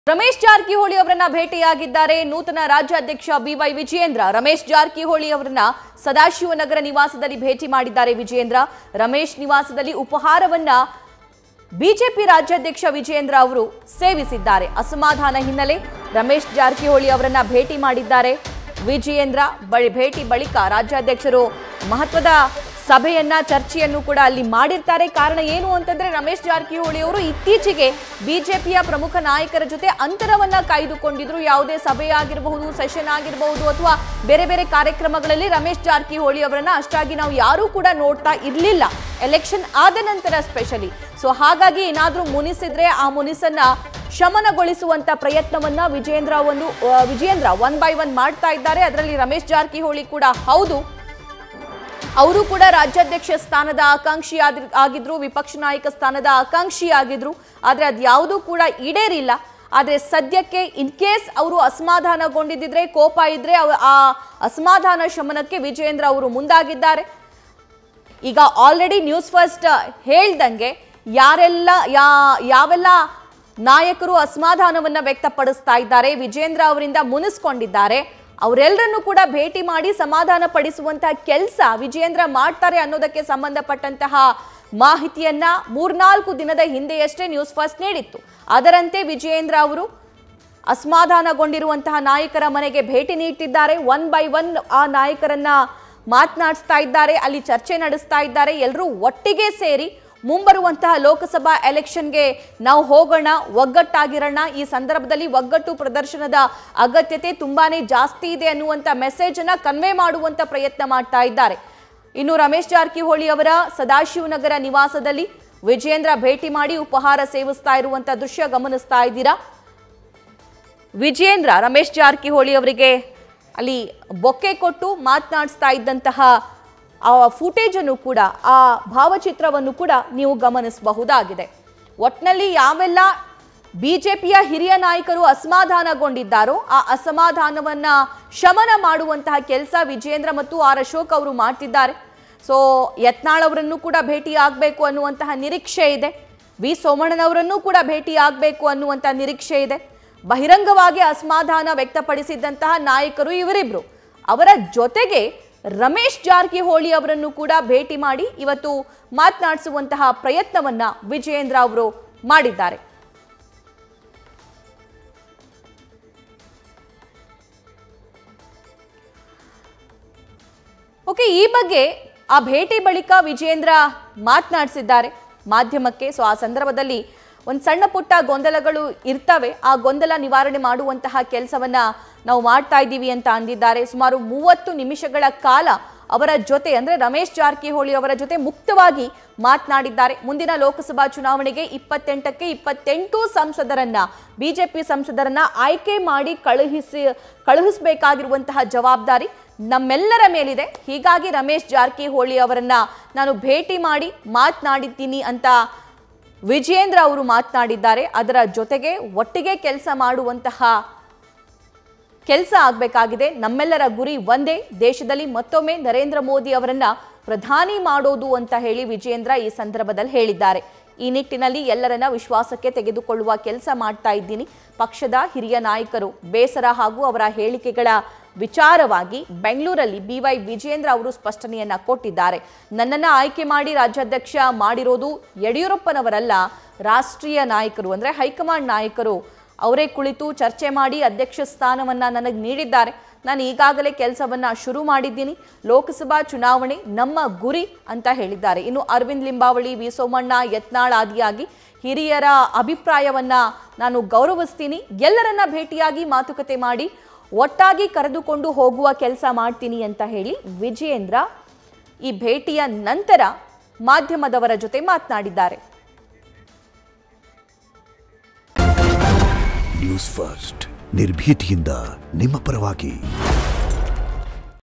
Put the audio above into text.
ರಮೇಶ್ ಜಾರಕಿಹೊಳಿ ಅವರನ್ನ ಭೇಟಿಯಾಗಿದ್ದಾರೆ ನೂತನ ರಾಜ್ಯಾಧ್ಯಕ್ಷ ಬಿವೈ ವಿಜಯೇಂದ್ರ ರಮೇಶ್ ಜಾರಕಿಹೊಳಿ ಅವರನ್ನ ಸದಾಶಿವನಗರ ನಿವಾಸದಲ್ಲಿ ಭೇಟಿ ಮಾಡಿದ್ದಾರೆ ವಿಜಯೇಂದ್ರ ರಮೇಶ್ ನಿವಾಸದಲ್ಲಿ ಉಪಹಾರವನ್ನ ಬಿಜೆಪಿ ರಾಜ್ಯಾಧ್ಯಕ್ಷ ವಿಜಯೇಂದ್ರ ಅವರು ಸೇವಿಸಿದ್ದಾರೆ ಅಸಮಾಧಾನ ಹಿನ್ನೆಲೆ ರಮೇಶ್ ಜಾರಕಿಹೊಳಿ ಅವರನ್ನ ಭೇಟಿ ಮಾಡಿದ್ದಾರೆ ವಿಜಯೇಂದ್ರ ಬಳಿ ಭೇಟಿ ಬಳಿಕ ರಾಜ್ಯಾಧ್ಯಕ್ಷರು ಮಹತ್ವದ ಸಭೆಯನ್ನ ಚರ್ಚೆಯನ್ನು ಕೂಡ ಅಲ್ಲಿ ಮಾಡಿರ್ತಾರೆ ಕಾರಣ ಏನು ಅಂತಂದ್ರೆ ರಮೇಶ್ ಜಾರಕಿಹೊಳಿ ಅವರು ಇತ್ತೀಚೆಗೆ ಬಿಜೆಪಿಯ ಪ್ರಮುಖ ನಾಯಕರ ಜೊತೆ ಅಂತರವನ್ನ ಕಾಯ್ದುಕೊಂಡಿದ್ರು ಯಾವುದೇ ಸಭೆ ಆಗಿರಬಹುದು ಸೆಷನ್ ಆಗಿರಬಹುದು ಅಥವಾ ಬೇರೆ ಬೇರೆ ಕಾರ್ಯಕ್ರಮಗಳಲ್ಲಿ ರಮೇಶ್ ಜಾರಕಿಹೊಳಿ ಅವರನ್ನ ಅಷ್ಟಾಗಿ ನಾವು ಯಾರೂ ಕೂಡ ನೋಡ್ತಾ ಇರಲಿಲ್ಲ ಎಲೆಕ್ಷನ್ ಆದ ನಂತರ ಸ್ಪೆಷಲಿ ಸೊ ಹಾಗಾಗಿ ಏನಾದ್ರೂ ಮುನಿಸಿದ್ರೆ ಆ ಮುನಿಸನ್ನ ಶಮನಗೊಳಿಸುವಂತ ಪ್ರಯತ್ನವನ್ನ ವಿಜೇಂದ್ರ ಒಂದು ಆ, ವಿಜಯೇಂದ್ರ ಒನ್ ಬೈ ಒನ್ ಮಾಡ್ತಾ ಇದ್ದಾರೆ ಅದರಲ್ಲಿ ರಮೇಶ್ ಜಾರಕಿಹೊಳಿ ಕೂಡ ಹೌದು ಅವರು ಕೂಡ ರಾಜ್ಯಾಧ್ಯಕ್ಷ ಸ್ಥಾನದ ಆಕಾಂಕ್ಷಿ ಆದ್ರಿ- ಆಗಿದ್ರು ವಿಪಕ್ಷ ನಾಯಕ ಸ್ಥಾನದ ಆಕಾಂಕ್ಷಿ ಆಗಿದ್ರು ಆದ್ರೆ ಅದ್ಯಾವುದೂ ಕೂಡ ಈಡೇರಿಲ್ಲ ಆದ್ರೆ ಸದ್ಯಕ್ಕೆ ಇನ್ ಕೇಸ್ ಅವರು ಅಸಮಾಧಾನಗೊಂಡಿದ್ದಿದ್ರೆ ಕೋಪ ಇದ್ರೆ ಅವ- ಆ ಅಸಮಾಧಾನ ಶಮನಕ್ಕೆ ವಿಜಯೇಂದ್ರ ಅವರು ಮುಂದಾಗಿದ್ದಾರೆ ಈಗ ಆಲ್ರೆಡಿ ನ್ಯೂಸ್ ಫಸ್ಟ್ ಹೇಳ್ದಂಗೆ ಯಾರೆಲ್ಲ ಯಾ ಯಾವೆಲ್ಲ ನಾಯಕರು ಅಸಮಾಧಾನವನ್ನ ವ್ಯಕ್ತಪಡಿಸ್ತಾ ಇದ್ದಾರೆ ವಿಜೇಂದ್ರ ಅವರಿಂದ ಮುನಿಸ್ಕೊಂಡಿದ್ದಾರೆ ಅವರೆಲ್ಲರನ್ನು ಕೂಡ ಭೇಟಿ ಮಾಡಿ ಸಮಾಧಾನ ಪಡಿಸುವಂತಹ ಕೆಲಸ ವಿಜೇಂದ್ರ ಮಾಡ್ತಾರೆ ಅನ್ನೋದಕ್ಕೆ ಸಂಬಂಧಪಟ್ಟಂತಹ ಮಾಹಿತಿಯನ್ನ ಮೂರ್ನಾಲ್ಕು ದಿನದ ಹಿಂದೆಯಷ್ಟೇ ನ್ಯೂಸ್ ಫಸ್ಟ್ ನೀಡಿತ್ತು ಅದರಂತೆ ವಿಜಯೇಂದ್ರ ಅವರು ಅಸಮಾಧಾನಗೊಂಡಿರುವಂತಹ ನಾಯಕರ ಮನೆಗೆ ಭೇಟಿ ನೀಡ್ತಿದ್ದಾರೆ ಒನ್ ಬೈ ಒನ್ ಆ ನಾಯಕರನ್ನ ಮಾತನಾಡಿಸ್ತಾ ಇದ್ದಾರೆ ಅಲ್ಲಿ ಚರ್ಚೆ ನಡೆಸ್ತಾ ಇದ್ದಾರೆ ಎಲ್ಲರೂ ಒಟ್ಟಿಗೆ ಸೇರಿ ಮುಂಬರುವಂತಹ ಲೋಕಸಭಾ ಎಲೆಕ್ಷನ್ಗೆ ನಾವು ಹೋಗೋಣ ಒಗ್ಗಟ್ಟಾಗಿರೋಣ ಈ ಸಂದರ್ಭದಲ್ಲಿ ಒಗ್ಗಟ್ಟು ಪ್ರದರ್ಶನದ ಅಗತ್ಯತೆ ತುಂಬಾನೇ ಜಾಸ್ತಿ ಇದೆ ಅನ್ನುವಂಥ ಮೆಸೇಜ್ ಅನ್ನ ಕನ್ವೆ ಮಾಡುವಂತ ಪ್ರಯತ್ನ ಮಾಡ್ತಾ ಇದ್ದಾರೆ ಇನ್ನು ರಮೇಶ್ ಜಾರಕಿಹೊಳಿ ಅವರ ಸದಾಶಿವನಗರ ನಿವಾಸದಲ್ಲಿ ವಿಜಯೇಂದ್ರ ಭೇಟಿ ಮಾಡಿ ಉಪಹಾರ ಸೇವಿಸ್ತಾ ಇರುವಂತ ದೃಶ್ಯ ಗಮನಿಸ್ತಾ ಇದ್ದೀರಾ ವಿಜಯೇಂದ್ರ ರಮೇಶ್ ಜಾರಕಿಹೊಳಿ ಅವರಿಗೆ ಅಲ್ಲಿ ಬೊಕ್ಕೆ ಕೊಟ್ಟು ಮಾತನಾಡಿಸ್ತಾ ಇದ್ದಂತಹ ಆ ಫುಟೇಜ್ ಅನ್ನು ಕೂಡ ಆ ಭಾವಚಿತ್ರವನ್ನು ಕೂಡ ನೀವು ಗಮನಿಸಬಹುದಾಗಿದೆ ಒಟ್ನಲ್ಲಿ ಯಾವೆಲ್ಲ ಬಿಜೆಪಿಯ ಹಿರಿಯ ನಾಯಕರು ಅಸಮಾಧಾನಗೊಂಡಿದ್ದಾರೋ ಆ ಅಸಮಾಧಾನವನ್ನ ಶಮನ ಮಾಡುವಂತಹ ಕೆಲಸ ವಿಜೇಂದ್ರ ಮತ್ತು ಆರ್ ಅಶೋಕ್ ಅವರು ಮಾಡ್ತಿದ್ದಾರೆ ಸೊ ಯತ್ನಾಳ್ ಅವರನ್ನು ಕೂಡ ಭೇಟಿ ಆಗಬೇಕು ಅನ್ನುವಂತಹ ನಿರೀಕ್ಷೆ ಇದೆ ವಿ ಸೋಮಣ್ಣನವರನ್ನೂ ಕೂಡ ಭೇಟಿ ಆಗಬೇಕು ಅನ್ನುವಂಥ ನಿರೀಕ್ಷೆ ಇದೆ ಬಹಿರಂಗವಾಗಿ ಅಸಮಾಧಾನ ವ್ಯಕ್ತಪಡಿಸಿದ್ದಂತಹ ನಾಯಕರು ಇವರಿಬ್ರು ಅವರ ಜೊತೆಗೆ ರಮೇಶ್ ಜಾರಕಿಹೊಳಿ ಅವರನ್ನು ಕೂಡ ಭೇಟಿ ಮಾಡಿ ಇವತ್ತು ಮಾತನಾಡಿಸುವಂತಹ ಪ್ರಯತ್ನವನ್ನ ವಿಜಯೇಂದ್ರ ಅವರು ಮಾಡಿದ್ದಾರೆ ಓಕೆ ಈ ಬಗ್ಗೆ ಆ ಭೇಟಿ ಬಳಿಕ ವಿಜೇಂದ್ರ ಮಾತನಾಡಿಸಿದ್ದಾರೆ ಮಾಧ್ಯಮಕ್ಕೆ ಸೊ ಆ ಸಂದರ್ಭದಲ್ಲಿ ಒಂದು ಸಣ್ಣ ಪುಟ್ಟ ಗೊಂದಲಗಳು ಇರ್ತವೆ ಆ ಗೊಂದಲ ನಿವಾರಣೆ ಮಾಡುವಂತಹ ಕೆಲಸವನ್ನ ನಾವು ಮಾಡ್ತಾ ಇದ್ದೀವಿ ಅಂತ ಅಂದಿದ್ದಾರೆ ಸುಮಾರು ಮೂವತ್ತು ನಿಮಿಷಗಳ ಕಾಲ ಅವರ ಜೊತೆ ಅಂದ್ರೆ ರಮೇಶ್ ಜಾರಕಿಹೊಳಿ ಅವರ ಜೊತೆ ಮುಕ್ತವಾಗಿ ಮಾತನಾಡಿದ್ದಾರೆ ಮುಂದಿನ ಲೋಕಸಭಾ ಚುನಾವಣೆಗೆ ಇಪ್ಪತ್ತೆಂಟಕ್ಕೆ ಇಪ್ಪತ್ತೆಂಟು ಸಂಸದರನ್ನ ಬಿಜೆಪಿ ಸಂಸದರನ್ನ ಆಯ್ಕೆ ಮಾಡಿ ಕಳುಹಿಸಿ ಕಳುಹಿಸಬೇಕಾಗಿರುವಂತಹ ಜವಾಬ್ದಾರಿ ನಮ್ಮೆಲ್ಲರ ಮೇಲಿದೆ ಹೀಗಾಗಿ ರಮೇಶ್ ಜಾರಕಿಹೊಳಿ ಅವರನ್ನ ನಾನು ಭೇಟಿ ಮಾಡಿ ಮಾತನಾಡಿದ್ದೀನಿ ಅಂತ ವಿಜಯೇಂದ್ರ ಅವರು ಮಾತನಾಡಿದ್ದಾರೆ ಅದರ ಜೊತೆಗೆ ಒಟ್ಟಿಗೆ ಕೆಲಸ ಮಾಡುವಂತಹ ಕೆಲಸ ಆಗಬೇಕಾಗಿದೆ ನಮ್ಮೆಲ್ಲರ ಗುರಿ ಒಂದೇ ದೇಶದಲ್ಲಿ ಮತ್ತೊಮ್ಮೆ ನರೇಂದ್ರ ಮೋದಿ ಅವರನ್ನ ಪ್ರಧಾನಿ ಮಾಡೋದು ಅಂತ ಹೇಳಿ ವಿಜಯೇಂದ್ರ ಈ ಸಂದರ್ಭದಲ್ಲಿ ಹೇಳಿದ್ದಾರೆ ಈ ನಿಟ್ಟಿನಲ್ಲಿ ಎಲ್ಲರನ್ನ ವಿಶ್ವಾಸಕ್ಕೆ ತೆಗೆದುಕೊಳ್ಳುವ ಕೆಲಸ ಮಾಡ್ತಾ ಇದ್ದೀನಿ ಪಕ್ಷದ ಹಿರಿಯ ನಾಯಕರು ಬೇಸರ ಹಾಗೂ ಅವರ ಹೇಳಿಕೆಗಳ ವಿಚಾರವಾಗಿ ಬೆಂಗಳೂರಲ್ಲಿ ಬಿವೈ ವಿಜಯೇಂದ್ರ ಅವರು ಸ್ಪಷ್ಟನೆಯನ್ನ ಕೊಟ್ಟಿದ್ದಾರೆ ನನ್ನನ್ನ ಆಯ್ಕೆ ಮಾಡಿ ರಾಜ್ಯಾಧ್ಯಕ್ಷ ಮಾಡಿರೋದು ಯಡಿಯೂರಪ್ಪನವರಲ್ಲ ರಾಷ್ಟ್ರೀಯ ನಾಯಕರು ಅಂದ್ರೆ ಹೈಕಮಾಂಡ್ ನಾಯಕರು ಅವರೇ ಕುಳಿತು ಚರ್ಚೆ ಮಾಡಿ ಅಧ್ಯಕ್ಷ ಸ್ಥಾನವನ್ನ ನನಗೆ ನೀಡಿದ್ದಾರೆ ನಾನು ಈಗಾಗಲೇ ಕೆಲಸವನ್ನ ಶುರು ಮಾಡಿದ್ದೀನಿ ಲೋಕಸಭಾ ಚುನಾವಣೆ ನಮ್ಮ ಗುರಿ ಅಂತ ಹೇಳಿದ್ದಾರೆ ಇನ್ನು ಅರವಿಂದ್ ಲಿಂಬಾವಳಿ ವಿ ಸೋಮಣ್ಣ ಯತ್ನಾಳ್ ಆದಿಯಾಗಿ ಹಿರಿಯರ ಅಭಿಪ್ರಾಯವನ್ನ ನಾನು ಗೌರವಿಸ್ತೀನಿ ಎಲ್ಲರನ್ನ ಭೇಟಿಯಾಗಿ ಮಾತುಕತೆ ಮಾಡಿ ಒಟ್ಟಾಗಿ ಕರೆದುಕೊಂಡು ಹೋಗುವ ಕೆಲಸ ಮಾಡ್ತೀನಿ ಅಂತ ಹೇಳಿ ವಿಜಯೇಂದ್ರ ಈ ಭೇಟಿಯ ನಂತರ ಮಾಧ್ಯಮದವರ ಜೊತೆ ಮಾತನಾಡಿದ್ದಾರೆ ನ್ಯೂಸ್ ಫಸ್ಟ್ ನಿರ್ಭೀತಿಯಿಂದ ನಿಮ್ಮ ಪರವಾಗಿ